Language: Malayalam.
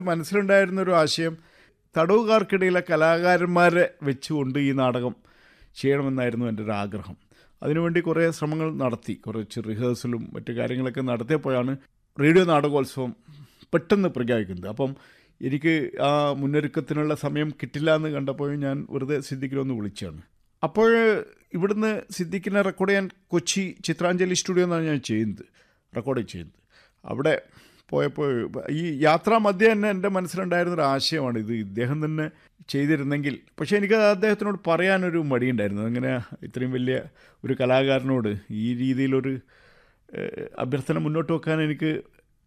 മനസ്സിലുണ്ടായിരുന്ന ഒരു ആശയം തടവുകാർക്കിടയിലെ കലാകാരന്മാരെ വെച്ചുകൊണ്ട് ഈ നാടകം ചെയ്യണമെന്നായിരുന്നു എൻ്റെ ഒരു ആഗ്രഹം അതിനുവേണ്ടി കുറേ ശ്രമങ്ങൾ നടത്തി കുറച്ച് റിഹേഴ്സലും മറ്റു കാര്യങ്ങളൊക്കെ നടത്തിയപ്പോഴാണ് റേഡിയോ നാടകോത്സവം പെട്ടെന്ന് പ്രഖ്യാപിക്കുന്നത് അപ്പം എനിക്ക് ആ മുന്നൊരുക്കത്തിനുള്ള സമയം കിട്ടില്ല എന്ന് കണ്ടപ്പോൾ ഞാൻ വെറുതെ സിദ്ദിഖിലൊന്ന് വിളിച്ചാണ് അപ്പോൾ ഇവിടുന്ന് സിദ്ദിഖിനെ റെക്കോർഡ് ചെയ്യാൻ കൊച്ചി ചിത്രാഞ്ജലി സ്റ്റുഡിയോ എന്നാണ് ഞാൻ ചെയ്യുന്നത് റെക്കോർഡ് ചെയ്യുന്നത് അവിടെ പോയപ്പോൾ ഈ യാത്രാ മധ്യ തന്നെ എൻ്റെ മനസ്സിലുണ്ടായിരുന്ന ഒരു ആശയമാണ് ഇത് ഇദ്ദേഹം തന്നെ ചെയ്തിരുന്നെങ്കിൽ പക്ഷേ എനിക്ക് അദ്ദേഹത്തിനോട് പറയാനൊരു മടിയുണ്ടായിരുന്നു അങ്ങനെ ഇത്രയും വലിയ ഒരു കലാകാരനോട് ഈ രീതിയിലൊരു ഏഹ്, അഭ്യർത്ഥന മുന്നോട്ട് വെക്കാൻ എനിക്ക്